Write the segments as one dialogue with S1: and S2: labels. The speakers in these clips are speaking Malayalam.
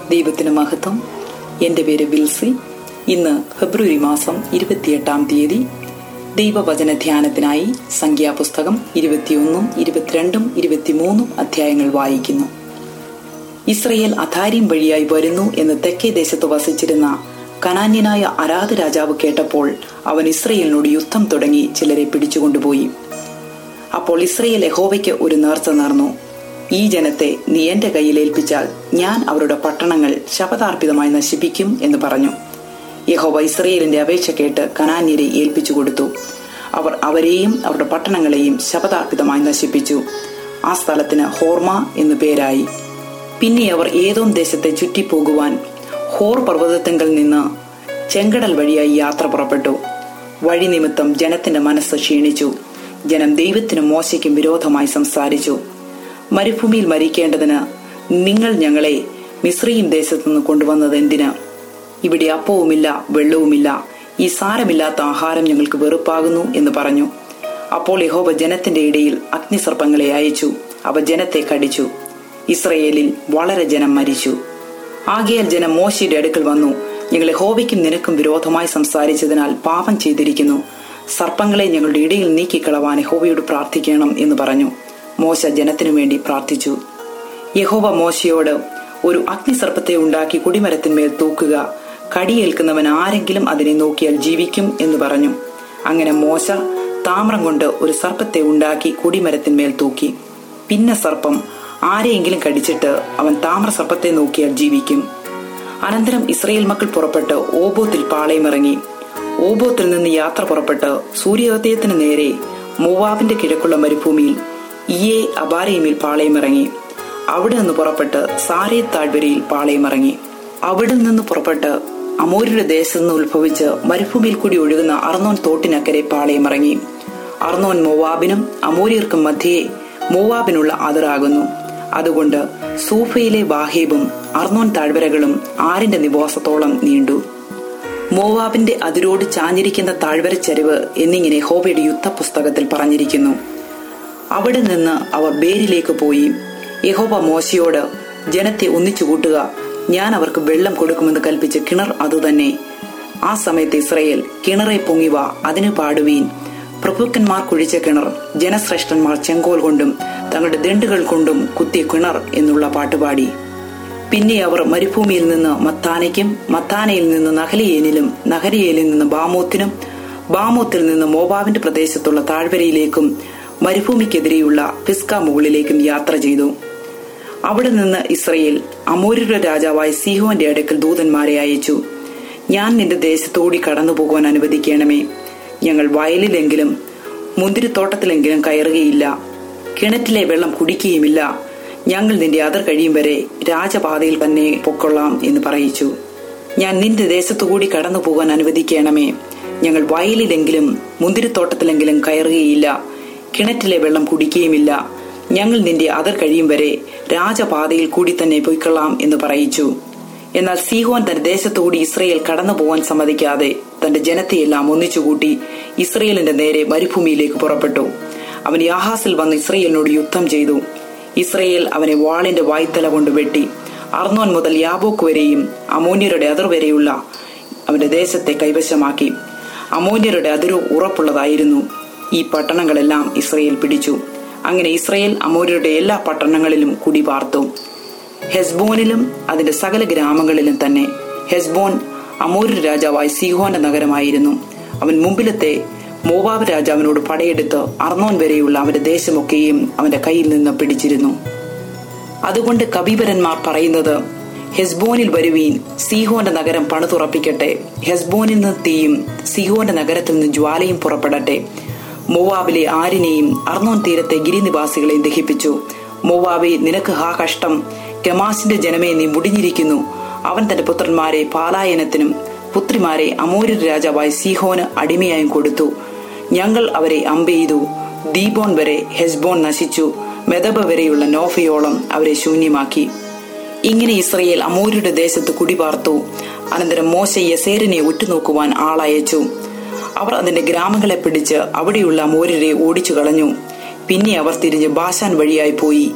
S1: ദൈവത്തിന് മഹത്വം എൻ്റെ പേര് വിൽസി ഇന്ന് ഫെബ്രുവരി മാസം ഇരുപത്തിയെട്ടാം തീയതി ദൈവവചന ധ്യാനത്തിനായി സംഖ്യാപുസ്തകം ഇരുപത്തിയൊന്നും ഇരുപത്തിരണ്ടും ഇരുപത്തിമൂന്നും അധ്യായങ്ങൾ വായിക്കുന്നു ഇസ്രയേൽ അധാര്യം വഴിയായി വരുന്നു എന്ന് തെക്കേ ദേശത്ത് വസിച്ചിരുന്ന കനാന്യനായ അരാധ രാജാവ് കേട്ടപ്പോൾ അവൻ ഇസ്രയേലിനോട് യുദ്ധം തുടങ്ങി ചിലരെ പിടിച്ചുകൊണ്ടുപോയി അപ്പോൾ ഇസ്രയേൽ യഹോവയ്ക്ക് ഒരു നേർച്ച നേർന്നു ഈ ജനത്തെ നീ എന്റെ കയ്യിൽ ഏൽപ്പിച്ചാൽ ഞാൻ അവരുടെ പട്ടണങ്ങൾ ശപഥാർപ്പിതമായി നശിപ്പിക്കും എന്ന് പറഞ്ഞു യഹോവ ഇസ്രയേലിന്റെ അപേക്ഷ കേട്ട് കനാന്യരെ ഏൽപ്പിച്ചു കൊടുത്തു അവർ അവരെയും അവരുടെ പട്ടണങ്ങളെയും ശപഥാർപ്പിതമായി നശിപ്പിച്ചു ആ സ്ഥലത്തിന് ഹോർമ എന്നു പേരായി പിന്നെ അവർ ഏതോം ദേശത്തെ ചുറ്റിപ്പോകുവാൻ ഹോർ പർവ്വതത്തിങ്കൽ നിന്ന് ചെങ്കടൽ വഴിയായി യാത്ര പുറപ്പെട്ടു വഴി നിമിത്തം ജനത്തിന്റെ മനസ്സ് ക്ഷീണിച്ചു ജനം ദൈവത്തിനും മോശയ്ക്കും വിരോധമായി സംസാരിച്ചു മരുഭൂമിയിൽ മരിക്കേണ്ടതിന് നിങ്ങൾ ഞങ്ങളെ മിശ്രീം ദേശത്തു നിന്ന് കൊണ്ടുവന്നത് എന്തിന് ഇവിടെ അപ്പവുമില്ല വെള്ളവുമില്ല ഈ സാരമില്ലാത്ത ആഹാരം ഞങ്ങൾക്ക് വെറുപ്പാകുന്നു എന്ന് പറഞ്ഞു അപ്പോൾ യഹോവ ജനത്തിന്റെ ഇടയിൽ അഗ്നിസർപ്പങ്ങളെ അയച്ചു അവ ജനത്തെ കടിച്ചു ഇസ്രയേലിൽ വളരെ ജനം മരിച്ചു ആകയാൽ ജനം മോശയുടെ അടുക്കൽ വന്നു ഞങ്ങൾ യഹോവയ്ക്കും നിനക്കും വിരോധമായി സംസാരിച്ചതിനാൽ പാപം ചെയ്തിരിക്കുന്നു സർപ്പങ്ങളെ ഞങ്ങളുടെ ഇടയിൽ നീക്കിക്കളവാൻ യഹോവയോട് പ്രാർത്ഥിക്കണം എന്ന് പറഞ്ഞു മോശ ജനത്തിനു വേണ്ടി പ്രാർത്ഥിച്ചു യഹോവ മോശയോട് ഒരു അഗ്നിസർപ്പത്തെ ഉണ്ടാക്കി കുടിമരത്തിന്മേൽ തൂക്കുക കടിയേൽക്കുന്നവൻ ആരെങ്കിലും അതിനെ നോക്കിയാൽ ജീവിക്കും എന്ന് പറഞ്ഞു അങ്ങനെ മോശ താമ്രം കൊണ്ട് ഒരു സർപ്പത്തെ ഉണ്ടാക്കി കുടിമരത്തിന്മേൽ തൂക്കി പിന്നെ സർപ്പം ആരെയെങ്കിലും കടിച്ചിട്ട് അവൻ താമ്ര സർപ്പത്തെ നോക്കിയാൽ ജീവിക്കും അനന്തരം ഇസ്രയേൽ മക്കൾ പുറപ്പെട്ട് ഓബോത്തിൽ പാളയമിറങ്ങി ഓബോത്തിൽ നിന്ന് യാത്ര പുറപ്പെട്ട് സൂര്യോദയത്തിന് നേരെ മൂവാബിന്റെ കിഴക്കുള്ള മരുഭൂമിയിൽ ഇയെ അബാരയിമിൽ പാളയമിറങ്ങി അവിടെ നിന്ന് പുറപ്പെട്ട് സാരേ താഴ്വരയിൽ പാളയമിറങ്ങി അവിടെ നിന്ന് പുറപ്പെട്ട് അമൂരുടെ ദേശത്തു നിന്ന് ഉത്ഭവിച്ച് മരുഭൂമിയിൽ കൂടി ഒഴുകുന്ന അർന്നോൻ തോട്ടിനക്കരെ പാളയമിറങ്ങി അർന്നോൻ മോവാബിനും അമൂര്യർക്കും മധ്യേ മോവാബിനുള്ള അതിറാകുന്നു അതുകൊണ്ട് സൂഫയിലെ വാഹേബും അർന്നോൻ താഴ്വരകളും ആരിന്റെ നിവാസത്തോളം നീണ്ടു മോവാബിന്റെ അതിരോട് ചാഞ്ഞിരിക്കുന്ന താഴ്വര ചരിവ് എന്നിങ്ങനെ ഹോബയുടെ യുദ്ധപുസ്തകത്തിൽ പറഞ്ഞിരിക്കുന്നു അവിടെ നിന്ന് അവർ ബേരിലേക്ക് പോയി യഹോബ മോശയോട് ജനത്തെ ഒന്നിച്ചു കൂട്ടുക ഞാൻ അവർക്ക് വെള്ളം കൊടുക്കുമെന്ന് കൽപ്പിച്ച കിണർ അതുതന്നെ ആ സമയത്ത് ഇസ്രയേൽ കിണറെ പൊങ്ങിവ അതിന് പാടുവീൻ പ്രഭുക്കന്മാർ കുഴിച്ച കിണർ ജനശ്രേഷ്ഠന്മാർ ചെങ്കോൽ കൊണ്ടും തങ്ങളുടെ ദണ്ടുകൾ കൊണ്ടും കുത്തിയ കിണർ എന്നുള്ള പാട്ടുപാടി പിന്നെ അവർ മരുഭൂമിയിൽ നിന്ന് മത്താനയ്ക്കും മത്താനയിൽ നിന്ന് നഹലിയേനിലും നഹരിയേലിൽ നിന്ന് ബാമോത്തിനും ബാമോത്തിൽ നിന്ന് മോബാവിന്റെ പ്രദേശത്തുള്ള താഴ്വരയിലേക്കും മരുഭൂമിക്കെതിരെയുള്ള പിസ്ക മുകളിലേക്കും യാത്ര ചെയ്തു അവിടെ നിന്ന് ഇസ്രയേൽ അമൂര്യരുടെ രാജാവായ സിഹോന്റെ അടുക്കൽ ദൂതന്മാരെ അയച്ചു ഞാൻ നിന്റെ ദേശത്തോടി കടന്നു പോകുവാൻ അനുവദിക്കണമേ ഞങ്ങൾ വയലിലെങ്കിലും മുന്തിരിത്തോട്ടത്തിലെങ്കിലും കയറുകയില്ല കിണറ്റിലെ വെള്ളം കുടിക്കുകയുമില്ല ഞങ്ങൾ നിന്റെ അതിർ കഴിയും വരെ രാജപാതയിൽ തന്നെ പൊക്കൊള്ളാം എന്ന് പറയിച്ചു ഞാൻ നിന്റെ ദേശത്തുകൂടി കടന്നു പോകാൻ അനുവദിക്കണമേ ഞങ്ങൾ വയലിലെങ്കിലും മുന്തിരിത്തോട്ടത്തിലെങ്കിലും കയറുകയില്ല കിണറ്റിലെ വെള്ളം കുടിക്കുകയുമില്ല ഞങ്ങൾ നിന്റെ അതിർ കഴിയും വരെ രാജപാതയിൽ കൂടി തന്നെ പൊയ്ക്കൊള്ളാം എന്ന് പറയിച്ചു എന്നാൽ സീഹോൻ തന്റെ ദേശത്തുകൂടി ഇസ്രയേൽ കടന്നു പോകാൻ സമ്മതിക്കാതെ തന്റെ ജനത്തെയെല്ലാം ഒന്നിച്ചുകൂട്ടി ഇസ്രയേലിന്റെ നേരെ മരുഭൂമിയിലേക്ക് പുറപ്പെട്ടു അവൻ യാഹാസിൽ വന്ന് ഇസ്രയേലിനോട് യുദ്ധം ചെയ്തു ഇസ്രയേൽ അവനെ വാളിന്റെ വായ്ത്തല കൊണ്ട് വെട്ടി അർന്നോൻ മുതൽ യാബോക്ക് വരെയും അമോന്യരുടെ അതിർ വരെയുള്ള അവന്റെ ദേശത്തെ കൈവശമാക്കി അമോന്യരുടെ അതിരു ഉറപ്പുള്ളതായിരുന്നു ഈ പട്ടണങ്ങളെല്ലാം ഇസ്രയേൽ പിടിച്ചു അങ്ങനെ ഇസ്രയേൽ അമോര്യരുടെ എല്ലാ പട്ടണങ്ങളിലും കുടിപാർത്തു ഹെസ്ബോനിലും അതിന്റെ സകല ഗ്രാമങ്ങളിലും തന്നെ ഹെസ്ബോൻ അമൂര് രാജാവായ സിഹോന്റെ നഗരമായിരുന്നു അവൻ മുമ്പിലത്തെ മോവാബ് രാജാവിനോട് പടയെടുത്ത് അർന്നോൻ വരെയുള്ള അവന്റെ ദേശമൊക്കെയും അവന്റെ കയ്യിൽ നിന്ന് പിടിച്ചിരുന്നു അതുകൊണ്ട് കബീബരന്മാർ പറയുന്നത് ഹെസ്ബോനിൽ വരുവീൻ സീഹോന്റെ നഗരം പണിതുറപ്പിക്കട്ടെ ഹെസ്ബോനിൽ നിന്ന് തീയും സിഹോന്റെ നഗരത്തിൽ നിന്ന് ജ്വാലയും പുറപ്പെടട്ടെ മോവാബിലെ ആരിനെയും അർന്നോൻ തീരത്തെ ഗിരിനിവാസികളെയും ദഹിപ്പിച്ചു മോവാബെ നിനക്ക് ഹാ കഷ്ടം കെമാസിന്റെ ജനമേ നീ മുടിഞ്ഞിരിക്കുന്നു അവൻ തന്റെ പുത്രന്മാരെ പാലായനത്തിനും പുത്രിമാരെ അമൂര്യ രാജാവായ സീഹോന് അടിമയായും കൊടുത്തു ഞങ്ങൾ അവരെ അമ്പെയ്തു ദീബോൺ വരെ ഹെസ്ബോൺ നശിച്ചു മെദബ വരെയുള്ള നോഫയോളം അവരെ ശൂന്യമാക്കി ഇങ്ങനെ ഇസ്രയേൽ അമൂര്യരുടെ ദേശത്ത് കുടിപാർത്തു അനന്തരം മോശ യസേരിനെ ഉറ്റുനോക്കുവാൻ ആളയച്ചു അവർ അതിന്റെ ഗ്രാമങ്ങളെ പിടിച്ച് അവിടെയുള്ള അമൂര്യരെ ഓടിച്ചു കളഞ്ഞു പിന്നെ അവർ തിരിഞ്ഞ് ബാശാൻ വഴിയായി പോയി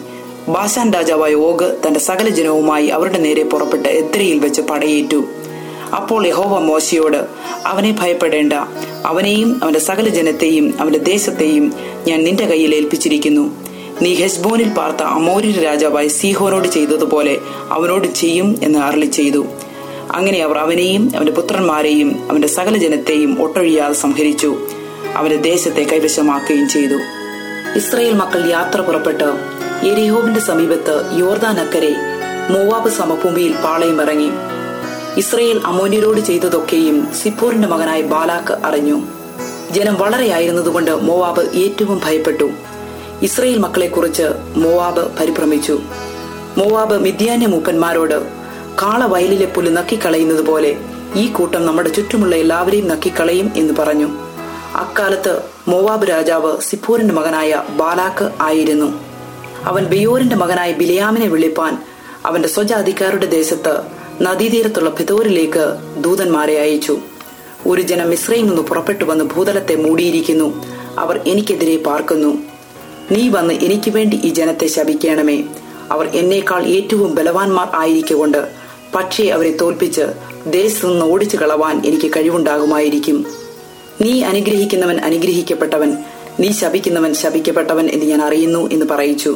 S1: ബാഷാൻ രാജാവായ ഓഗ് തന്റെ സകല ജനവുമായി അവരുടെ നേരെ പുറപ്പെട്ട് എത്രയിൽ വെച്ച് പടയേറ്റു അപ്പോൾ യഹോവ മോശയോട് അവനെ ഭയപ്പെടേണ്ട അവനെയും അവന്റെ സകല ജനത്തെയും അവന്റെ ദേശത്തെയും ഞാൻ നിന്റെ കയ്യിൽ ഏൽപ്പിച്ചിരിക്കുന്നു നീ ഹെസ്ബോനിൽ പാർത്ത അമോരി രാജാവായ സീഹോനോട് ചെയ്തതുപോലെ അവനോട് ചെയ്യും എന്ന് അരളി ചെയ്തു അങ്ങനെ അവർ അവനെയും അവന്റെ പുത്രന്മാരെയും അവന്റെ സകല ജനത്തെയും ഒട്ടൊഴിയാതെ സംഹരിച്ചു അവന്റെ ദേശത്തെ കൈവശമാക്കുകയും ചെയ്തു ഇസ്രയേൽ മക്കൾ യാത്ര പുറപ്പെട്ട് എരിഹോവിന്റെ സമീപത്ത് യോർദാൻ അക്കരെ മോവാബ് സമഭൂമിയിൽ പാളയമിറങ്ങി ഇസ്രയേൽ അമോന്യരോട് ചെയ്തതൊക്കെയും സിപ്പോറിന്റെ മകനായ ബാലാക്ക് അറിഞ്ഞു ജനം വളരെയായിരുന്നതുകൊണ്ട് മോവാബ് ഏറ്റവും ഭയപ്പെട്ടു ഇസ്രയേൽ മക്കളെക്കുറിച്ച് മോവാബ് പരിഭ്രമിച്ചു മോവാബ് മിഥ്യാന്യ മൂപ്പന്മാരോട് കാള വയലിലെ പുല്ല് നക്കിക്കളയുന്നത് പോലെ ഈ കൂട്ടം നമ്മുടെ ചുറ്റുമുള്ള എല്ലാവരെയും നക്കിക്കളയും എന്ന് പറഞ്ഞു അക്കാലത്ത് മോവാബ് രാജാവ് സിപ്പോറിന്റെ മകനായ ബാലാക്ക് ആയിരുന്നു അവൻ ബിയോറിന്റെ മകനായ ബിലിയാമിനെ വിളിപ്പാൻ അവന്റെ സ്വജാതിക്കാരുടെ ദേശത്ത് നദീതീരത്തുള്ള ഫിതോരിലേക്ക് ദൂതന്മാരെ അയച്ചു ഒരു ജനം മിശ്രയിൽ നിന്ന് പുറപ്പെട്ടു വന്ന് ഭൂതലത്തെ മൂടിയിരിക്കുന്നു അവർ എനിക്കെതിരെ പാർക്കുന്നു നീ വന്ന് എനിക്ക് വേണ്ടി ഈ ജനത്തെ ശപിക്കണമേ അവർ എന്നേക്കാൾ ഏറ്റവും ബലവാന്മാർ ആയിരിക്കൊണ്ട് പക്ഷേ അവരെ തോൽപ്പിച്ച് ദേശത്തു നിന്ന് ഓടിച്ചു കളവാൻ എനിക്ക് കഴിവുണ്ടാകുമായിരിക്കും നീ അനുഗ്രഹിക്കുന്നവൻ അനുഗ്രഹിക്കപ്പെട്ടവൻ നീ ശപിക്കുന്നവൻ ശപിക്കപ്പെട്ടവൻ എന്ന് ഞാൻ അറിയുന്നു എന്ന് പറയിച്ചു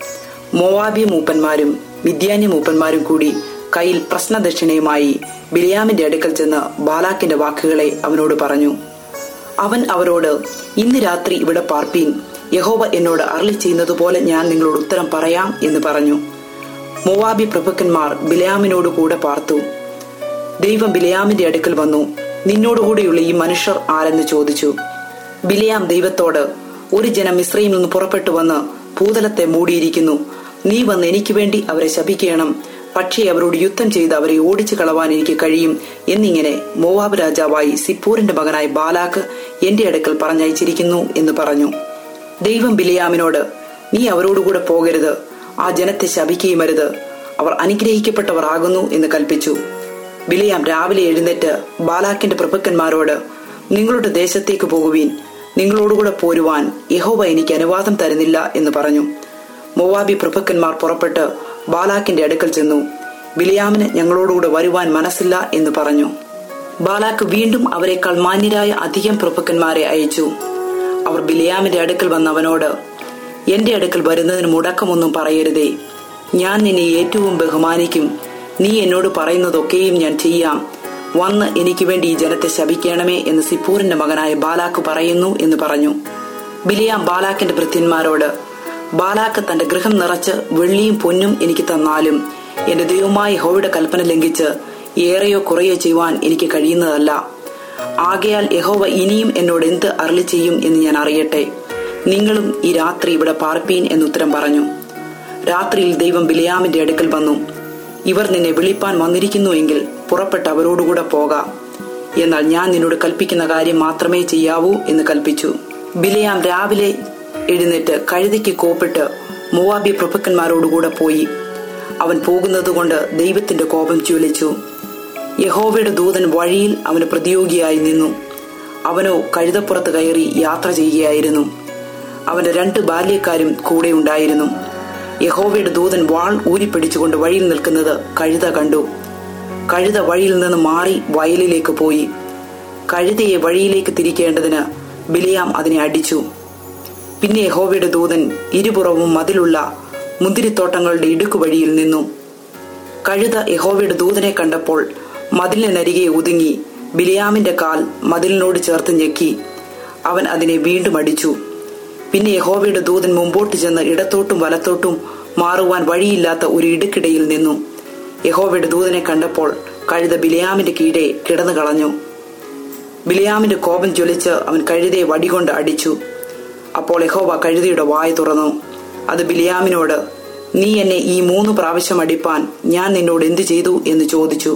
S1: മോവാബിയ മൂപ്പന്മാരും മിഥ്യാന്യ മൂപ്പന്മാരും കൂടി കയ്യിൽ പ്രശ്നദക്ഷിണയുമായി ബിലിയാമിന്റെ അടുക്കൽ ചെന്ന് ബാലാക്കിന്റെ വാക്കുകളെ അവനോട് പറഞ്ഞു അവൻ അവരോട് ഇന്ന് രാത്രി ഇവിടെ പാർപ്പീൻ യഹോവ എന്നോട് അരളി ചെയ്യുന്നത് പോലെ ഞാൻ നിങ്ങളോട് ഉത്തരം പറയാം എന്ന് പറഞ്ഞു മോവാബി പ്രഭുക്കന്മാർ ബിലയാമിനോട് കൂടെ പാർത്തു ദൈവം ബിലയാമിന്റെ അടുക്കൽ വന്നു നിന്നോടുകൂടിയുള്ള ഈ മനുഷ്യർ ആരെന്ന് ചോദിച്ചു ബിലയാം ദൈവത്തോട് ഒരു ജനം ഇസ്രയിൽ നിന്ന് പുറപ്പെട്ടു വന്ന് ഭൂതലത്തെ മൂടിയിരിക്കുന്നു നീ വന്ന് എനിക്ക് വേണ്ടി അവരെ ശപിക്കണം പക്ഷേ അവരോട് യുദ്ധം ചെയ്ത് അവരെ ഓടിച്ചു കളവാൻ എനിക്ക് കഴിയും എന്നിങ്ങനെ മോവാബ് രാജാവായി സിപ്പൂരിന്റെ മകനായ ബാലാക്ക് എന്റെ അടുക്കൽ പറഞ്ഞയച്ചിരിക്കുന്നു എന്ന് പറഞ്ഞു ദൈവം ബിലിയാമിനോട് നീ അവരോടുകൂടെ പോകരുത് ആ ജനത്തെ ശപിക്കുകയും അരുത് അവർ അനുഗ്രഹിക്കപ്പെട്ടവർ ആകുന്നു എന്ന് കൽപ്പിച്ചു ബിലിയാം രാവിലെ എഴുന്നേറ്റ് ബാലാക്കിന്റെ പ്രഭുക്കന്മാരോട് നിങ്ങളുടെ ദേശത്തേക്ക് പോകുവീൻ നിങ്ങളോടുകൂടെ പോരുവാൻ യഹോവ എനിക്ക് അനുവാദം തരുന്നില്ല എന്ന് പറഞ്ഞു മൊവാബി പ്രഭുക്കന്മാർ പുറപ്പെട്ട് ബാലാക്കിന്റെ അടുക്കൽ ചെന്നു ബിലിയാമിന് ഞങ്ങളോടുകൂടെ വരുവാൻ മനസ്സില്ല എന്ന് പറഞ്ഞു ബാലാക്ക് വീണ്ടും അവരെക്കാൾ മാന്യരായ അധികം പ്രഭുക്കന്മാരെ അയച്ചു അവർ ബിലിയാമിന്റെ അടുക്കൽ വന്ന അവനോട് എന്റെ അടുക്കൽ വരുന്നതിന് മുടക്കമൊന്നും പറയരുതേ ഞാൻ നിന്നെ ഏറ്റവും ബഹുമാനിക്കും നീ എന്നോട് പറയുന്നതൊക്കെയും ഞാൻ ചെയ്യാം വന്ന് എനിക്ക് വേണ്ടി ഈ ജനത്തെ ശപിക്കണമേ എന്ന് സിപ്പൂറിന്റെ മകനായ ബാലാക്ക് പറയുന്നു എന്ന് പറഞ്ഞു ബിലിയാം ബാലാക്കിന്റെ ഭൃത്യന്മാരോട് ബാലാക്ക് തന്റെ ഗൃഹം നിറച്ച് വെള്ളിയും പൊന്നും എനിക്ക് തന്നാലും എന്റെ ദൈവമായ ഹോയുടെ കൽപ്പന ലംഘിച്ച് ഏറെയോ കുറയോ ചെയ്യുവാൻ എനിക്ക് കഴിയുന്നതല്ല ആകയാൽ യഹോവ ഇനിയും എന്നോട് എന്ത് അരളി ചെയ്യും എന്ന് ഞാൻ അറിയട്ടെ നിങ്ങളും ഈ രാത്രി ഇവിടെ പാർപ്പീൻ എന്നുത്തരം പറഞ്ഞു രാത്രിയിൽ ദൈവം ബിലിയാമിന്റെ അടുക്കൽ വന്നു ഇവർ നിന്നെ വിളിപ്പാൻ വന്നിരിക്കുന്നുവെങ്കിൽ പുറപ്പെട്ട് അവരോടുകൂടെ പോകാം എന്നാൽ ഞാൻ നിന്നോട് കൽപ്പിക്കുന്ന കാര്യം മാത്രമേ ചെയ്യാവൂ എന്ന് കൽപ്പിച്ചു ബിലിയാം രാവിലെ എഴുന്നേറ്റ് കഴുതയ്ക്ക് കോപ്പിട്ട് മൂവാബി പ്രഭുക്കന്മാരോടുകൂടെ പോയി അവൻ പോകുന്നതുകൊണ്ട് ദൈവത്തിന്റെ കോപം ജ്വലിച്ചു യഹോവയുടെ ദൂതൻ വഴിയിൽ അവന് പ്രതിയോഗിയായി നിന്നു അവനോ കഴുതപ്പുറത്ത് കയറി യാത്ര ചെയ്യുകയായിരുന്നു അവന്റെ രണ്ട് ബാല്യക്കാരും കൂടെ ഉണ്ടായിരുന്നു യഹോവയുടെ ദൂതൻ വാൾ ഊരിപ്പിടിച്ചുകൊണ്ട് വഴിയിൽ നിൽക്കുന്നത് കഴുത കണ്ടു കഴുത വഴിയിൽ നിന്ന് മാറി വയലിലേക്ക് പോയി കഴുതയെ വഴിയിലേക്ക് തിരിക്കേണ്ടതിന് ബിലിയാം അതിനെ അടിച്ചു പിന്നെ യഹോവയുടെ ദൂതൻ ഇരുപുറവും മതിലുള്ള മുന്തിരിത്തോട്ടങ്ങളുടെ ഇടുക്കു വഴിയിൽ നിന്നു കഴുത യഹോവയുടെ ദൂതനെ കണ്ടപ്പോൾ മതിലിനരികെ ഒതുങ്ങി ബിലിയാമിന്റെ കാൽ മതിലിനോട് ചേർത്ത് ഞെക്കി അവൻ അതിനെ വീണ്ടും അടിച്ചു പിന്നെ യഹോവയുടെ ദൂതൻ മുമ്പോട്ട് ചെന്ന് ഇടത്തോട്ടും വലത്തോട്ടും മാറുവാൻ വഴിയില്ലാത്ത ഒരു ഇടുക്കിടയിൽ നിന്നു യഹോവയുടെ ദൂതനെ കണ്ടപ്പോൾ കഴുത ബിലിയാമിന്റെ കീഴെ കിടന്നു കളഞ്ഞു ബിലിയാമിന്റെ കോപം ജ്വലിച്ച് അവൻ കഴുതയെ വടികൊണ്ട് അടിച്ചു അപ്പോൾ യഹോവ കഴുതയുടെ വായ തുറന്നു അത് ബിലിയാമിനോട് നീ എന്നെ ഈ മൂന്ന് പ്രാവശ്യം അടിപ്പാൻ ഞാൻ നിന്നോട് എന്തു ചെയ്തു എന്ന് ചോദിച്ചു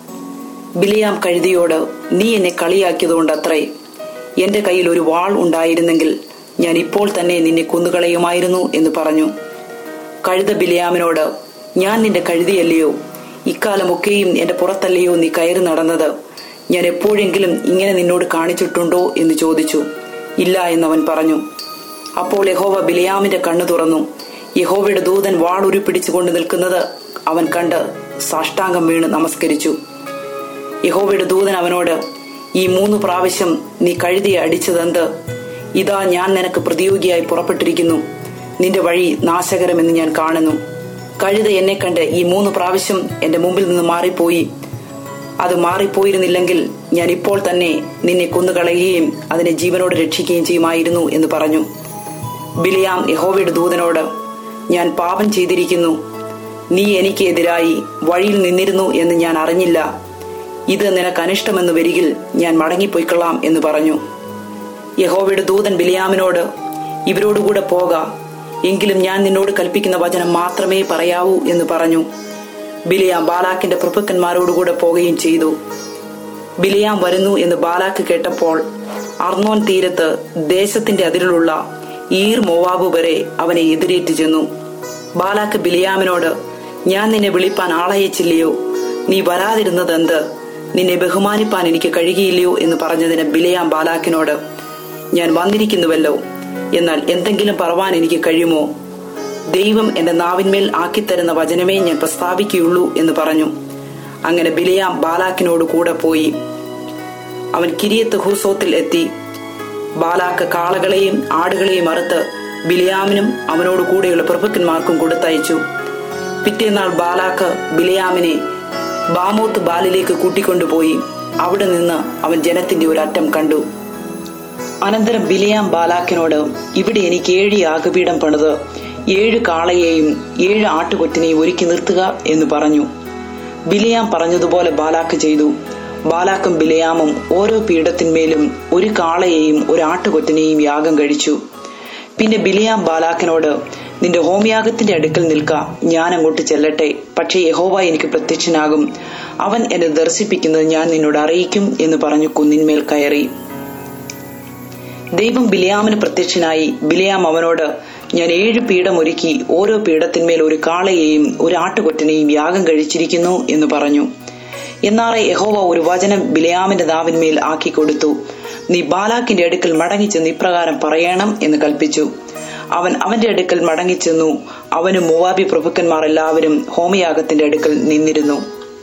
S1: ബിലിയാം കഴുതിയോട് നീ എന്നെ കളിയാക്കിയതുകൊണ്ട് അത്രേ എന്റെ കയ്യിൽ ഒരു വാൾ ഉണ്ടായിരുന്നെങ്കിൽ ഞാൻ ഇപ്പോൾ തന്നെ നിന്നെ കൊന്നുകളയുമായിരുന്നു എന്ന് പറഞ്ഞു കഴുത ബിലിയാമിനോട് ഞാൻ നിന്റെ കഴുതിയല്ലയോ ഇക്കാലമൊക്കെയും എന്റെ പുറത്തല്ലയോ നീ കയറി നടന്നത് ഞാൻ എപ്പോഴെങ്കിലും ഇങ്ങനെ നിന്നോട് കാണിച്ചിട്ടുണ്ടോ എന്ന് ചോദിച്ചു ഇല്ല എന്നവൻ പറഞ്ഞു അപ്പോൾ യഹോവ ബിലിയാമിന്റെ കണ്ണു തുറന്നു യഹോവയുടെ ദൂതൻ വാളുരു പിടിച്ചുകൊണ്ട് നിൽക്കുന്നത് അവൻ കണ്ട് സാഷ്ടാംഗം വീണ് നമസ്കരിച്ചു യഹോവയുടെ ദൂതൻ അവനോട് ഈ മൂന്ന് പ്രാവശ്യം നീ കഴുതിയെ അടിച്ചതെന്ത് ഇതാ ഞാൻ നിനക്ക് പ്രതിയോഗിയായി പുറപ്പെട്ടിരിക്കുന്നു നിന്റെ വഴി നാശകരമെന്ന് ഞാൻ കാണുന്നു കഴുത എന്നെ കണ്ട് ഈ മൂന്ന് പ്രാവശ്യം എന്റെ മുമ്പിൽ നിന്ന് മാറിപ്പോയി അത് മാറിപ്പോയിരുന്നില്ലെങ്കിൽ ഞാൻ ഇപ്പോൾ തന്നെ നിന്നെ കൊന്നുകളയുകയും അതിനെ ജീവനോട് രക്ഷിക്കുകയും ചെയ്യുമായിരുന്നു എന്ന് പറഞ്ഞു ബിലിയാം യഹോവയുടെ ദൂതനോട് ഞാൻ പാപം ചെയ്തിരിക്കുന്നു നീ എനിക്ക് എതിരായി വഴിയിൽ നിന്നിരുന്നു എന്ന് ഞാൻ അറിഞ്ഞില്ല ഇത് നിനക്ക് അനിഷ്ടമെന്ന് വരികിൽ ഞാൻ മടങ്ങിപ്പോയിക്കൊള്ളാം എന്ന് പറഞ്ഞു യഹോവയുടെ ദൂതൻ ബിലിയാമിനോട് ഇവരോടുകൂടെ പോക എങ്കിലും ഞാൻ നിന്നോട് കൽപ്പിക്കുന്ന വചനം മാത്രമേ പറയാവൂ എന്ന് പറഞ്ഞു ബിലിയാം ബാലാക്കിന്റെ പ്രഭുക്കന്മാരോടുകൂടെ പോവുകയും ചെയ്തു ബിലിയാം വരുന്നു എന്ന് ബാലാക്ക് കേട്ടപ്പോൾ അർണോൻ തീരത്ത് ദേശത്തിന്റെ അതിരിലുള്ള ഈർ മോവാബ് വരെ അവനെ എതിരേറ്റ് ചെന്നു ബാലാക്ക് ബിലിയാമിനോട് ഞാൻ നിന്നെ വിളിപ്പാൻ ആളയച്ചില്ലയോ നീ വരാതിരുന്നതെന്ത് നിന്നെ ബഹുമാനിപ്പാൻ എനിക്ക് കഴിയുകയില്ലയോ എന്ന് പറഞ്ഞതിന് ബിലിയാം ബാലാക്കിനോട് ഞാൻ വന്നിരിക്കുന്നുവല്ലോ എന്നാൽ എന്തെങ്കിലും പറവാൻ എനിക്ക് കഴിയുമോ ദൈവം എന്റെ നാവിന്മേൽ ആക്കിത്തരുന്ന വചനമേ ഞാൻ പ്രസ്താവിക്കുകയുള്ളൂ എന്ന് പറഞ്ഞു അങ്ങനെ ബിലിയാം ബാലാക്കിനോട് കൂടെ പോയി അവൻ കിരിയത്ത് ഹൂസോത്തിൽ എത്തി ബാലാക്ക് കാളകളെയും ആടുകളെയും അറുത്ത് ബിലിയാമിനും അവനോട് കൂടെയുള്ള പ്രഭുക്കന്മാർക്കും കൊടുത്തയച്ചു പിറ്റേന്നാൾ ബാലാക്ക് ബിലിയാമിനെ ബാമോത്ത് ബാലിലേക്ക് കൂട്ടിക്കൊണ്ടുപോയി അവിടെ നിന്ന് അവൻ ജനത്തിന്റെ ഒരു അറ്റം കണ്ടു അനന്തരം ബിലിയാം ബാലാക്കിനോട് ഇവിടെ എനിക്ക് ഏഴ് യാഗപീഠം പണിത് ഏഴ് കാളയെയും ഏഴ് ആട്ടുകൊറ്റിനെയും ഒരുക്കി നിർത്തുക എന്ന് പറഞ്ഞു ബിലിയാം പറഞ്ഞതുപോലെ ബാലാക്ക് ചെയ്തു ബാലാക്കും ബിലയാമും ഓരോ പീഠത്തിന്മേലും ഒരു കാളയെയും ഒരു ആട്ടുകൊറ്റിനെയും യാഗം കഴിച്ചു പിന്നെ ബിലിയാം ബാലാക്കിനോട് നിന്റെ ഹോമയാഗത്തിന്റെ അടുക്കൽ നിൽക്ക ഞാൻ അങ്ങോട്ട് ചെല്ലട്ടെ പക്ഷേ യഹോവ എനിക്ക് പ്രത്യക്ഷനാകും അവൻ എന്നെ ദർശിപ്പിക്കുന്നത് ഞാൻ നിന്നോട് അറിയിക്കും എന്ന് പറഞ്ഞു കുന്നിന്മേൽ കയറി ദൈവം ബിലിയാമിന് പ്രത്യക്ഷനായി ബിലിയാം അവനോട് ഞാൻ ഏഴ് പീഠം ഒരുക്കി ഓരോ പീഠത്തിന്മേൽ ഒരു കാളയെയും ഒരു ആട്ടുകൊറ്റനെയും യാഗം കഴിച്ചിരിക്കുന്നു എന്ന് പറഞ്ഞു എന്നാറെ യഹോവ ഒരു വചനം ബിലയാമിന്റെ നാവിന്മേൽ ആക്കി കൊടുത്തു നീ ബാലാക്കിന്റെ അടുക്കൽ മടങ്ങിച്ചെന്ന് ഇപ്രകാരം പറയണം എന്ന് കൽപ്പിച്ചു അവൻ അവന്റെ അടുക്കൽ മടങ്ങിച്ചെന്നു അവനും മൂവാബി പ്രഭുക്കന്മാർ എല്ലാവരും ഹോമയാഗത്തിന്റെ അടുക്കൽ നിന്നിരുന്നു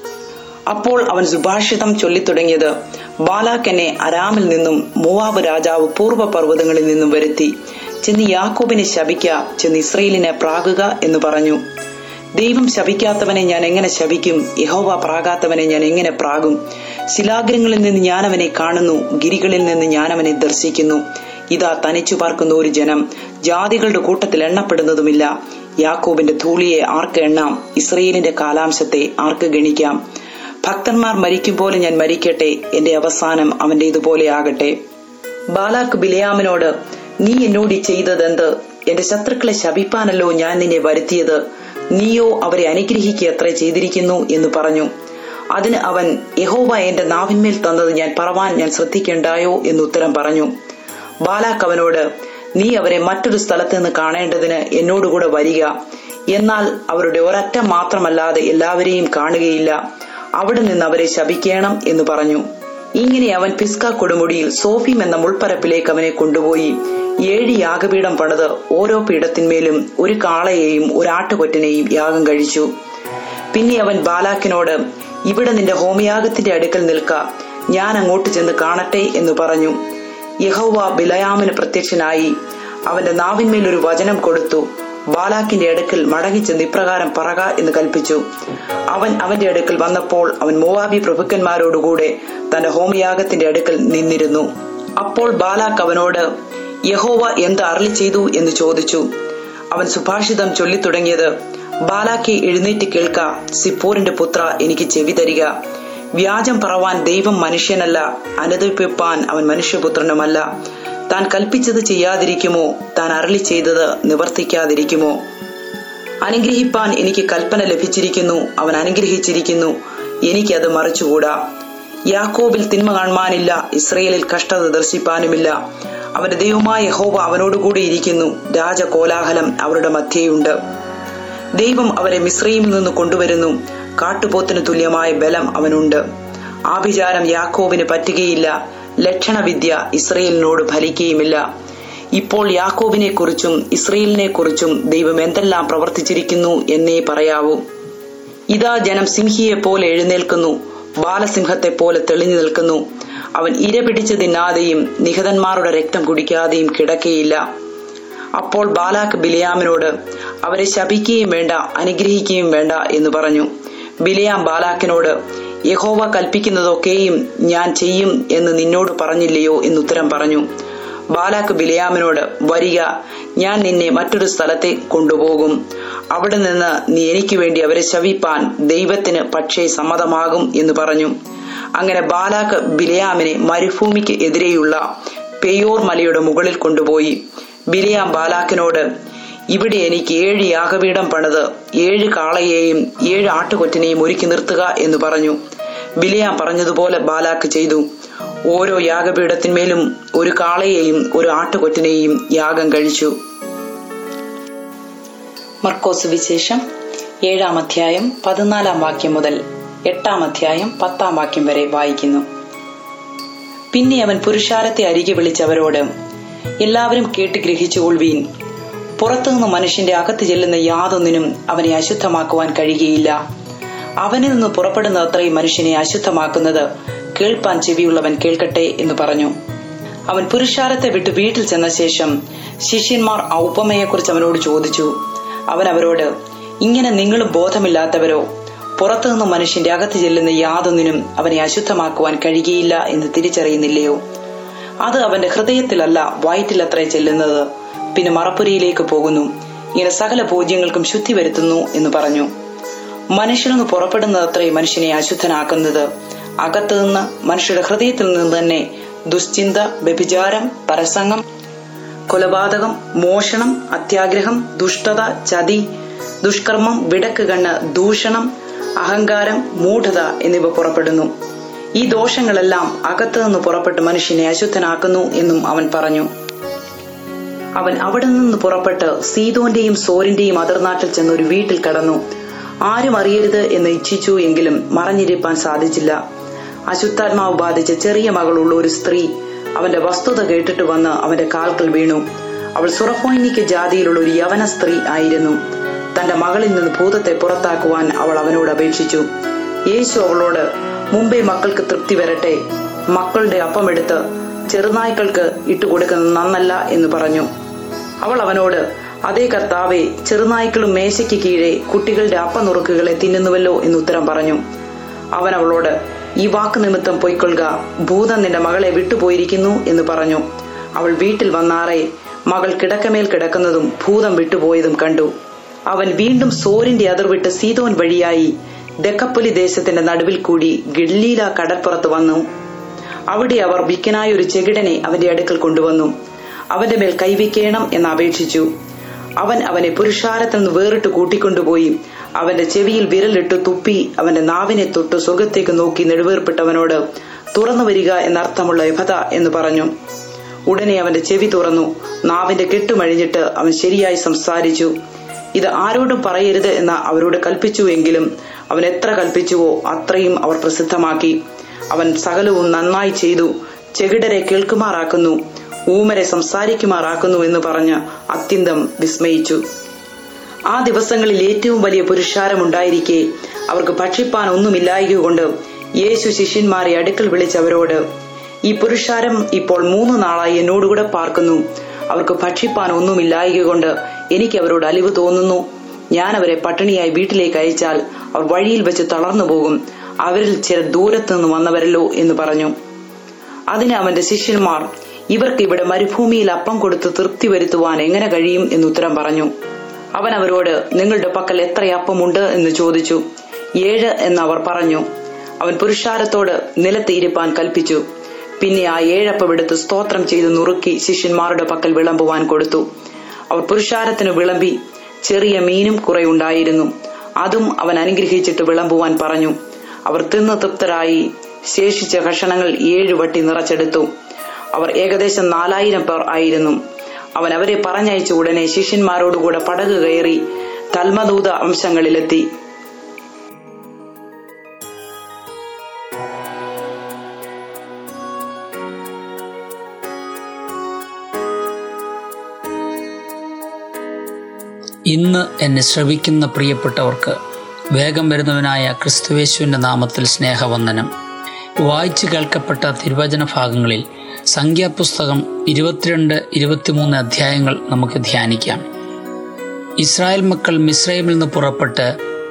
S1: അപ്പോൾ അവൻ സുഭാഷിതം ചൊല്ലിത്തുടങ്ങിയത് ബാലാക്കനെ അരാമിൽ നിന്നും മൂവാബ് രാജാവ് പൂർവ്വ പർവ്വതങ്ങളിൽ നിന്നും വരുത്തി ചെന്ന് യാക്കോബിനെ ശപിക്ക ചെന്ന് ഇസ്രയേലിനെ പ്രാകുക എന്ന് പറഞ്ഞു ദൈവം ശപിക്കാത്തവനെ ഞാൻ എങ്ങനെ ശപിക്കും യഹോവ പ്രാകാത്തവനെ ഞാൻ എങ്ങനെ പ്രാകും ശിലാഗ്രങ്ങളിൽ നിന്ന് ഞാൻ അവനെ കാണുന്നു ഗിരികളിൽ നിന്ന് ഞാൻ അവനെ ദർശിക്കുന്നു ഇതാ തനിച്ചു പാർക്കുന്ന ഒരു ജനം ജാതികളുടെ കൂട്ടത്തിൽ എണ്ണപ്പെടുന്നതുമില്ല യാക്കോബിന്റെ ധൂളിയെ ആർക്ക് എണ്ണാം ഇസ്രയേലിന്റെ കാലാംശത്തെ ആർക്ക് ഗണിക്കാം ഭക്തന്മാർ മരിക്കും പോലെ ഞാൻ മരിക്കട്ടെ എന്റെ അവസാനം അവന്റെ ഇതുപോലെ ആകട്ടെ ബാലാക്ക് ബിലയാമിനോട് നീ എന്നോട് ഈ ചെയ്തതെന്ത് എന്റെ ശത്രുക്കളെ ശപിപ്പാനല്ലോ ഞാൻ നിന്നെ വരുത്തിയത് നീയോ അവരെ അനുഗ്രഹിക്കുക എത്ര ചെയ്തിരിക്കുന്നു എന്ന് പറഞ്ഞു അതിന് അവൻ യഹോവ എന്റെ നാവിന്മേൽ തന്നത് ഞാൻ പറവാൻ ഞാൻ ശ്രദ്ധിക്കണ്ടായോ എന്ന് ഉത്തരം പറഞ്ഞു ബാലാക്ക് അവനോട് നീ അവരെ മറ്റൊരു സ്ഥലത്ത് നിന്ന് കാണേണ്ടതിന് എന്നോടുകൂടെ വരിക എന്നാൽ അവരുടെ ഒരറ്റം മാത്രമല്ലാതെ എല്ലാവരെയും കാണുകയില്ല അവിടെ നിന്ന് അവരെ ശപിക്കണം എന്ന് പറഞ്ഞു ഇങ്ങനെ അവൻ പിസ്ക കൊടുമുടിയിൽ സോഫിം എന്ന മുൾപ്പരപ്പിലേക്ക് അവനെ കൊണ്ടുപോയി ഏഴ് യാഗപീഠം പണിത് ഓരോ പീഠത്തിന്മേലും ഒരു കാളയെയും ഒരു ആട്ടുകൊറ്റനെയും യാഗം കഴിച്ചു പിന്നെ അവൻ ബാലാക്കിനോട് ഇവിടെ നിന്റെ ഹോമയാഗത്തിന്റെ അടുക്കൽ നിൽക്ക ഞാൻ അങ്ങോട്ട് ചെന്ന് കാണട്ടെ എന്ന് പറഞ്ഞു യഹോവ ബിലയാമിന് പ്രത്യക്ഷനായി അവന്റെ നാവിന്മേൽ ഒരു വചനം കൊടുത്തു ബാലാക്കിന്റെ അടുക്കൽ മടങ്ങിച്ചെന്ന് ഇപ്രകാരം പറക എന്ന് കൽപ്പിച്ചു അവൻ അവന്റെ അടുക്കൽ വന്നപ്പോൾ അവൻ മോവാബി പ്രഭുക്കന്മാരോടുകൂടെ തന്റെ ഹോമയാഗത്തിന്റെ അടുക്കൽ നിന്നിരുന്നു അപ്പോൾ ബാലാക്ക് അവനോട് യഹോവ എന്ത് അരളി ചെയ്തു എന്ന് ചോദിച്ചു അവൻ സുഭാഷിതം ചൊല്ലിത്തുടങ്ങിയത് ബാലാക്കി എഴുന്നേറ്റ് കേൾക്ക സിപ്പോറിന്റെ പുത്ര എനിക്ക് ചെവി തരിക വ്യാജം പറവാൻ ദൈവം മനുഷ്യനല്ല അനുദപിപ്പാൻ അവൻ മനുഷ്യപുത്രനുമല്ല താൻ കൽപ്പിച്ചത് ചെയ്യാതിരിക്കുമോ താൻ അരളി ചെയ്തത് നിവർത്തിക്കാതിരിക്കുമോ അനുഗ്രഹിപ്പാൻ എനിക്ക് കൽപ്പന ലഭിച്ചിരിക്കുന്നു അവൻ അനുഗ്രഹിച്ചിരിക്കുന്നു എനിക്കത് മറിച്ചുകൂടാ യാക്കോബിൽ തിന്മ കാണുവാനില്ല ഇസ്രയേലിൽ കഷ്ടത ദർശിപ്പാനുമില്ല അവന്റെ ദൈവമായ യഹോവ അവനോടുകൂടി ഇരിക്കുന്നു രാജകോലാഹലം അവരുടെ മധ്യയുണ്ട് ദൈവം അവരെ മിശ്രയിൽ നിന്ന് കൊണ്ടുവരുന്നു കാട്ടുപോത്തിന് തുല്യമായ ബലം അവനുണ്ട് ആഭിചാരം യാക്കോവിന് പറ്റുകയില്ല ലക്ഷണവിദ്യ ഇസ്രയേലിനോട് ഫലിക്കുകയുമില്ല ഇപ്പോൾ യാക്കോബിനെ കുറിച്ചും ഇസ്രയേലിനെ കുറിച്ചും ദൈവം എന്തെല്ലാം പ്രവർത്തിച്ചിരിക്കുന്നു എന്നേ പറയാവൂ ഇതാ ജനം സിംഹിയെ പോലെ എഴുന്നേൽക്കുന്നു ബാലസിംഹത്തെ പോലെ തെളിഞ്ഞു നിൽക്കുന്നു അവൻ ഇര പിടിച്ച് തിന്നാതെയും നിഹതന്മാരുടെ രക്തം കുടിക്കാതെയും കിടക്കയില്ല അപ്പോൾ ബാലാക്ക് ബിലിയാമിനോട് അവരെ ശപിക്കുകയും വേണ്ട അനുഗ്രഹിക്കുകയും വേണ്ട എന്ന് പറഞ്ഞു ബിലിയാം ബാലാക്കിനോട് യഹോവ കൽപ്പിക്കുന്നതൊക്കെയും ഞാൻ ചെയ്യും എന്ന് നിന്നോട് പറഞ്ഞില്ലയോ എന്നുത്തരം പറഞ്ഞു ബാലാക്ക് ബിലിയാമിനോട് വരിക ഞാൻ നിന്നെ മറ്റൊരു സ്ഥലത്തെ കൊണ്ടുപോകും അവിടെ നിന്ന് നീ എനിക്ക് വേണ്ടി അവരെ ശവിപ്പാൻ ദൈവത്തിന് പക്ഷേ സമ്മതമാകും എന്ന് പറഞ്ഞു അങ്ങനെ ബാലാക്ക് ബിലയാമിനെ മരുഭൂമിക്ക് എതിരെയുള്ള പെയോർ മലയുടെ മുകളിൽ കൊണ്ടുപോയി ബിലിയാം ബാലാക്കിനോട് ഇവിടെ എനിക്ക് ഏഴ് യാഗപീഠം പണിത് ഏഴ് കാളയെയും ഏഴ് ആട്ടുകൊറ്റനെയും ഒരുക്കി നിർത്തുക എന്ന് പറഞ്ഞു ബിലിയാം പറഞ്ഞതുപോലെ ബാലാക്ക് ചെയ്തു ഓരോ യാഗപീഠത്തിന്മേലും ഒരു കാളയെയും ഒരു ആട്ടുകൊറ്റനെയും യാഗം കഴിച്ചു മർക്കോസ് വിശേഷം ഏഴാം അധ്യായം പതിനാലാം വാക്യം മുതൽ എട്ടാം അധ്യായം പത്താം വാക്യം വരെ വായിക്കുന്നു പിന്നെ അവൻ പുരുഷാരത്തെ അരികെ വിളിച്ചവരോട് എല്ലാവരും കേട്ട് ഗ്രഹിച്ചുകൊള്ളുവീൻ പുറത്തുനിന്ന് മനുഷ്യന്റെ അകത്ത് ചെല്ലുന്ന യാതൊന്നിനും അവനെ അശുദ്ധമാക്കുവാൻ കഴിയുകയില്ല അവനിൽ നിന്ന് പുറപ്പെടുന്ന അത്രയും മനുഷ്യനെ അശുദ്ധമാക്കുന്നത് കേൾപ്പാൻ ചെവിയുള്ളവൻ കേൾക്കട്ടെ എന്ന് പറഞ്ഞു അവൻ പുരുഷാരത്തെ വിട്ട് വീട്ടിൽ ചെന്ന ശേഷം ശിഷ്യന്മാർ ആ ഉപമയെക്കുറിച്ച് അവനോട് ചോദിച്ചു അവൻ അവരോട് ഇങ്ങനെ നിങ്ങളും ബോധമില്ലാത്തവരോ പുറത്തുനിന്ന് മനുഷ്യന്റെ അകത്ത് ചെല്ലുന്ന യാതൊന്നിനും അവനെ അശുദ്ധമാക്കുവാൻ കഴിയുകയില്ല എന്ന് തിരിച്ചറിയുന്നില്ലയോ അത് അവന്റെ ഹൃദയത്തിലല്ല വയറ്റിലത്രേ ചെല്ലുന്നത് പിന്നെ മറപ്പുരയിലേക്ക് പോകുന്നു ഇങ്ങനെ സകല പൂജ്യങ്ങൾക്കും ശുദ്ധി വരുത്തുന്നു എന്ന് പറഞ്ഞു മനുഷ്യനിൽ നിന്ന് പുറപ്പെടുന്നതത്രേ മനുഷ്യനെ അശുദ്ധനാക്കുന്നത് അകത്തുനിന്ന് മനുഷ്യരുടെ ഹൃദയത്തിൽ നിന്ന് തന്നെ ദുശ്ചിന്ത വ്യഭിചാരം പരസംഗം കൊലപാതകം മോഷണം അത്യാഗ്രഹം ദുഷ്ടത ചതി ദുഷ്കർമ്മം വിടക്ക് കണ്ണ് ദൂഷണം അഹങ്കാരം മൂഢത എന്നിവ പുറപ്പെടുന്നു ഈ ദോഷങ്ങളെല്ലാം അകത്തു നിന്ന് പുറപ്പെട്ട് മനുഷ്യനെ അശുദ്ധനാക്കുന്നു എന്നും അവൻ പറഞ്ഞു അവൻ അവിടെ നിന്ന് പുറപ്പെട്ട് സീതോന്റെയും സോരിന്റെയും അതിർനാട്ടിൽ ചെന്ന് ഒരു വീട്ടിൽ കടന്നു ആരും അറിയരുത് എന്ന് ഇച്ഛിച്ചു എങ്കിലും മറഞ്ഞിരിപ്പാൻ സാധിച്ചില്ല അശുദ്ധാത്മാവ് ബാധിച്ച ചെറിയ മകളുള്ള ഒരു സ്ത്രീ അവന്റെ വസ്തുത കേട്ടിട്ട് വന്ന് അവന്റെ കാൽക്കൽ വീണു അവൾ സുറഫോയിനിക്ക് ജാതിയിലുള്ള ഒരു യവന സ്ത്രീ ആയിരുന്നു തന്റെ മകളിൽ നിന്ന് ഭൂതത്തെ പുറത്താക്കുവാൻ അവൾ അവനോട് അപേക്ഷിച്ചു യേശു അവളോട് മുമ്പേ മക്കൾക്ക് തൃപ്തി വരട്ടെ മക്കളുടെ അപ്പമെടുത്ത് ചെറുനായ്ക്കൾക്ക് ഇട്ടുകൊടുക്കുന്നത് നന്നല്ല എന്ന് പറഞ്ഞു അവൾ അവനോട് അതേ കർത്താവെ ചെറുനായ്ക്കളും മേശയ്ക്ക് കീഴെ കുട്ടികളുടെ അപ്പനുറുക്കുകളെ തിന്നുന്നുവല്ലോ എന്ന് ഉത്തരം പറഞ്ഞു അവൻ അവളോട് ഈ വാക്ക് നിമിത്തം പൊയ്ക്കൊള്ളുക ഭൂതം നിന്റെ മകളെ വിട്ടുപോയിരിക്കുന്നു എന്ന് പറഞ്ഞു അവൾ വീട്ടിൽ വന്നാറെ മകൾ കിടക്കമേൽ കിടക്കുന്നതും ഭൂതം വിട്ടുപോയതും കണ്ടു അവൻ വീണ്ടും സോരിന്റെ അതിർവിട്ട് സീതോൻ വഴിയായി ദക്കപ്പൊലി ദേശത്തിന്റെ നടുവിൽ കൂടി ഗിഡ്ലീല കടൽപ്പുറത്ത് വന്നു അവിടെ അവർ വിക്കനായ ഒരു ചെകിടനെ അവന്റെ അടുക്കൽ കൊണ്ടുവന്നു അവന്റെ മേൽ കൈവയ്ക്കേണം എന്ന് അപേക്ഷിച്ചു അവൻ അവനെ പുരുഷാരത്തിൽ നിന്ന് വേറിട്ട് കൂട്ടിക്കൊണ്ടുപോയി അവന്റെ ചെവിയിൽ വിരലിട്ട് തുപ്പി അവന്റെ നാവിനെ തൊട്ട് സുഖത്തേക്ക് നോക്കി നെടുവേർപ്പെട്ടവനോട് തുറന്നു വരിക എന്നർത്ഥമുള്ള എഭത എന്ന് പറഞ്ഞു ഉടനെ അവന്റെ ചെവി തുറന്നു നാവിന്റെ കെട്ടുമഴിഞ്ഞിട്ട് അവൻ ശരിയായി സംസാരിച്ചു ഇത് ആരോടും പറയരുത് എന്ന് അവരോട് കൽപ്പിച്ചു എങ്കിലും അവൻ എത്ര കൽപ്പിച്ചുവോ അത്രയും അവർ പ്രസിദ്ധമാക്കി അവൻ സകലവും നന്നായി ചെയ്തു ചെകിടരെ കേൾക്കുമാറാക്കുന്നു ഊമരെ സംസാരിക്കുമാറാക്കുന്നു എന്ന് പറഞ്ഞ് അത്യന്തം വിസ്മയിച്ചു ആ ദിവസങ്ങളിൽ ഏറ്റവും വലിയ പുരുഷാരമുണ്ടായിരിക്കെ അവർക്ക് ഭക്ഷിപ്പാൻ ഒന്നുമില്ലായകൊണ്ട് യേശു ശിഷ്യന്മാരെ അടുക്കൽ വിളിച്ചവരോട് ഈ പുരുഷാരം ഇപ്പോൾ മൂന്ന് നാളായി എന്നോടുകൂടെ പാർക്കുന്നു അവർക്ക് ഭക്ഷിപ്പാൻ ഒന്നുമില്ലായകൊണ്ട് എനിക്ക് അവരോട് അലിവ് തോന്നുന്നു ഞാൻ അവരെ പട്ടിണിയായി വീട്ടിലേക്ക് അയച്ചാൽ അവർ വഴിയിൽ വെച്ച് തളർന്നു പോകും അവരിൽ ചില ദൂരത്തു നിന്ന് വന്നവരല്ലോ എന്ന് പറഞ്ഞു അതിന് അവന്റെ ശിഷ്യന്മാർ ഇവർക്ക് ഇവിടെ മരുഭൂമിയിൽ അപ്പം കൊടുത്ത് തൃപ്തി വരുത്തുവാൻ എങ്ങനെ കഴിയും എന്ന് ഉത്തരം പറഞ്ഞു അവൻ അവരോട് നിങ്ങളുടെ പക്കൽ എത്ര അപ്പമുണ്ട് എന്ന് ചോദിച്ചു ഏഴ് എന്ന് അവർ പറഞ്ഞു അവൻ പുരുഷാരത്തോട് നിലത്തിരിപ്പാൻ കൽപ്പിച്ചു പിന്നെ ആ ഏഴപ്പം എടുത്ത് സ്തോത്രം ചെയ്ത് നുറുക്കി ശിഷ്യന്മാരുടെ പക്കൽ വിളമ്പുവാൻ കൊടുത്തു അവർ പുരുഷാരത്തിന് വിളമ്പി ചെറിയ മീനും കുറെ ഉണ്ടായിരുന്നു അതും അവൻ അനുഗ്രഹിച്ചിട്ട് വിളമ്പുവാൻ പറഞ്ഞു അവർ തിന്ന് തൃപ്തരായി ശേഷിച്ച കഷണങ്ങൾ ഏഴ് വട്ടി നിറച്ചെടുത്തു അവർ ഏകദേശം നാലായിരം പേർ ആയിരുന്നു അവൻ അവരെ പറഞ്ഞയച്ച ഉടനെ ശിഷ്യന്മാരോടുകൂടെ പടക് കയറി തൽമദൂത അംശങ്ങളിലെത്തി
S2: ഇന്ന് എന്നെ ശ്രവിക്കുന്ന പ്രിയപ്പെട്ടവർക്ക് വേഗം വരുന്നവനായ ക്രിസ്തുവേശുവിൻ്റെ നാമത്തിൽ സ്നേഹവന്ദനം വായിച്ചു കേൾക്കപ്പെട്ട തിരുവചന ഭാഗങ്ങളിൽ സംഖ്യാപുസ്തകം ഇരുപത്തിരണ്ട് ഇരുപത്തിമൂന്ന് അധ്യായങ്ങൾ നമുക്ക് ധ്യാനിക്കാം ഇസ്രായേൽ മക്കൾ മിസ്രൈമിൽ നിന്ന് പുറപ്പെട്ട്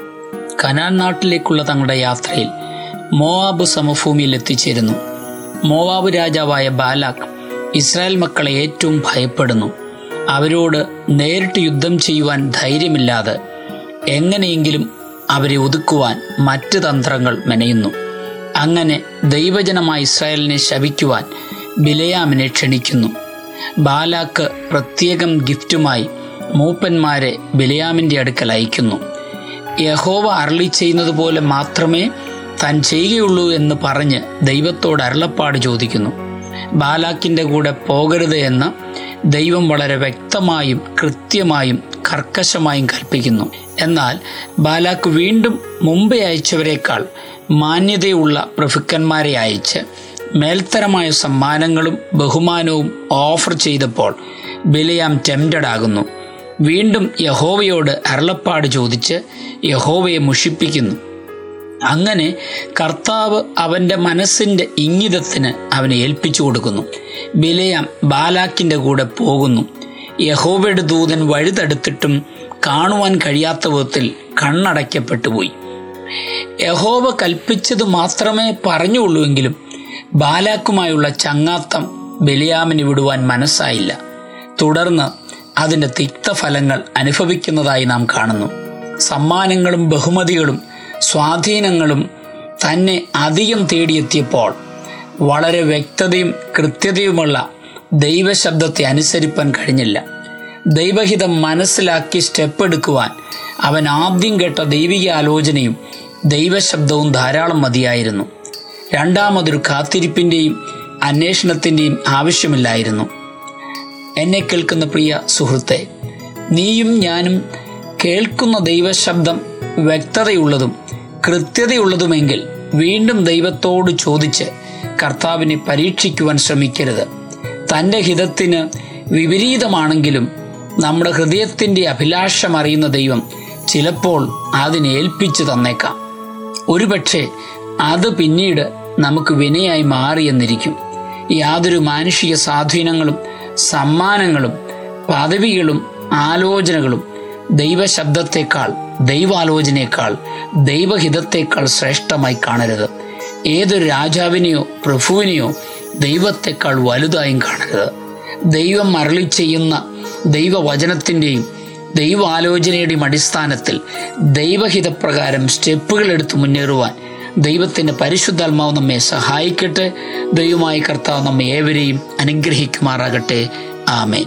S2: കനാൻ നാട്ടിലേക്കുള്ള തങ്ങളുടെ യാത്രയിൽ മോവാബ് സമഭൂമിയിൽ എത്തിച്ചേരുന്നു മോവാബ് രാജാവായ ബാലാഖ് ഇസ്രായേൽ മക്കളെ ഏറ്റവും ഭയപ്പെടുന്നു അവരോട് നേരിട്ട് യുദ്ധം ചെയ്യുവാൻ ധൈര്യമില്ലാതെ എങ്ങനെയെങ്കിലും അവരെ ഒതുക്കുവാൻ മറ്റ് തന്ത്രങ്ങൾ മെനയുന്നു അങ്ങനെ ദൈവജനമായ ഇസ്രായേലിനെ ശപിക്കുവാൻ ബിലയാമിനെ ക്ഷണിക്കുന്നു ബാലാക്ക് പ്രത്യേകം ഗിഫ്റ്റുമായി മൂപ്പന്മാരെ ബിലയാമിൻ്റെ അടുക്കൽ അയക്കുന്നു യഹോവ അരളി ചെയ്യുന്നത് പോലെ മാത്രമേ താൻ ചെയ്യുകയുള്ളൂ എന്ന് പറഞ്ഞ് ദൈവത്തോട് അരുളപ്പാട് ചോദിക്കുന്നു ബാലാക്കിൻ്റെ കൂടെ പോകരുത് എന്ന് ദൈവം വളരെ വ്യക്തമായും കൃത്യമായും കർക്കശമായും കൽപ്പിക്കുന്നു എന്നാൽ ബാലാക്ക് വീണ്ടും മുമ്പേ അയച്ചവരെക്കാൾ മാന്യതയുള്ള പ്രഭുക്കന്മാരെ അയച്ച് മേൽത്തരമായ സമ്മാനങ്ങളും ബഹുമാനവും ഓഫർ ചെയ്തപ്പോൾ ബിലയാം ടെംറ്റഡ് ആകുന്നു വീണ്ടും യഹോവയോട് അരുളപ്പാട് ചോദിച്ച് യഹോവയെ മുഷിപ്പിക്കുന്നു അങ്ങനെ കർത്താവ് അവൻ്റെ മനസ്സിൻ്റെ ഇംഗിതത്തിന് അവനെ ഏൽപ്പിച്ചു കൊടുക്കുന്നു ബിലയാം ബാലാക്കിൻ്റെ കൂടെ പോകുന്നു യഹോവയുടെ ദൂതൻ വഴുതടുത്തിട്ടും കാണുവാൻ കഴിയാത്ത വിധത്തിൽ കണ്ണടയ്ക്കപ്പെട്ടുപോയി യഹോവ കൽപ്പിച്ചത് മാത്രമേ പറഞ്ഞുള്ളൂവെങ്കിലും ബാലാക്കുമായുള്ള ചങ്ങാത്തം ബലിയാമിന് വിടുവാൻ മനസ്സായില്ല തുടർന്ന് അതിൻ്റെ തിക്തഫലങ്ങൾ അനുഭവിക്കുന്നതായി നാം കാണുന്നു സമ്മാനങ്ങളും ബഹുമതികളും സ്വാധീനങ്ങളും തന്നെ അധികം തേടിയെത്തിയപ്പോൾ വളരെ വ്യക്തതയും കൃത്യതയുമുള്ള ദൈവശബ്ദത്തെ അനുസരിപ്പാൻ കഴിഞ്ഞില്ല ദൈവഹിതം മനസ്സിലാക്കി സ്റ്റെപ്പ് എടുക്കുവാൻ അവൻ ആദ്യം കേട്ട ദൈവിക ആലോചനയും ദൈവശബ്ദവും ധാരാളം മതിയായിരുന്നു രണ്ടാമതൊരു കാത്തിരിപ്പിൻ്റെയും അന്വേഷണത്തിൻ്റെയും ആവശ്യമില്ലായിരുന്നു എന്നെ കേൾക്കുന്ന പ്രിയ സുഹൃത്തെ നീയും ഞാനും കേൾക്കുന്ന ദൈവശബ്ദം വ്യക്തതയുള്ളതും കൃത്യതയുള്ളതുമെങ്കിൽ വീണ്ടും ദൈവത്തോട് ചോദിച്ച് കർത്താവിനെ പരീക്ഷിക്കുവാൻ ശ്രമിക്കരുത് തൻ്റെ ഹിതത്തിന് വിപരീതമാണെങ്കിലും നമ്മുടെ ഹൃദയത്തിൻ്റെ അഭിലാഷം അറിയുന്ന ദൈവം ചിലപ്പോൾ അതിനെ ഏൽപ്പിച്ചു തന്നേക്കാം ഒരുപക്ഷെ അത് പിന്നീട് നമുക്ക് വിനയായി മാറിയെന്നിരിക്കും യാതൊരു മാനുഷിക സ്വാധീനങ്ങളും സമ്മാനങ്ങളും പദവികളും ആലോചനകളും ദൈവശബ്ദത്തെക്കാൾ ദൈവാലോചനയേക്കാൾ ദൈവഹിതത്തെക്കാൾ ശ്രേഷ്ഠമായി കാണരുത് ഏതൊരു രാജാവിനെയോ പ്രഭുവിനെയോ ദൈവത്തെക്കാൾ വലുതായും കാണരുത് ദൈവം അരളി ചെയ്യുന്ന ദൈവവചനത്തിൻ്റെയും ദൈവാലോചനയുടെയും അടിസ്ഥാനത്തിൽ ദൈവഹിതപ്രകാരം സ്റ്റെപ്പുകൾ എടുത്ത് മുന്നേറുവാൻ ദൈവത്തിൻ്റെ പരിശുദ്ധാത്മാവ് നമ്മെ സഹായിക്കട്ടെ ദൈവമായ കർത്താവ് നമ്മെ ഏവരെയും അനുഗ്രഹിക്കുമാറാകട്ടെ ആമേൻ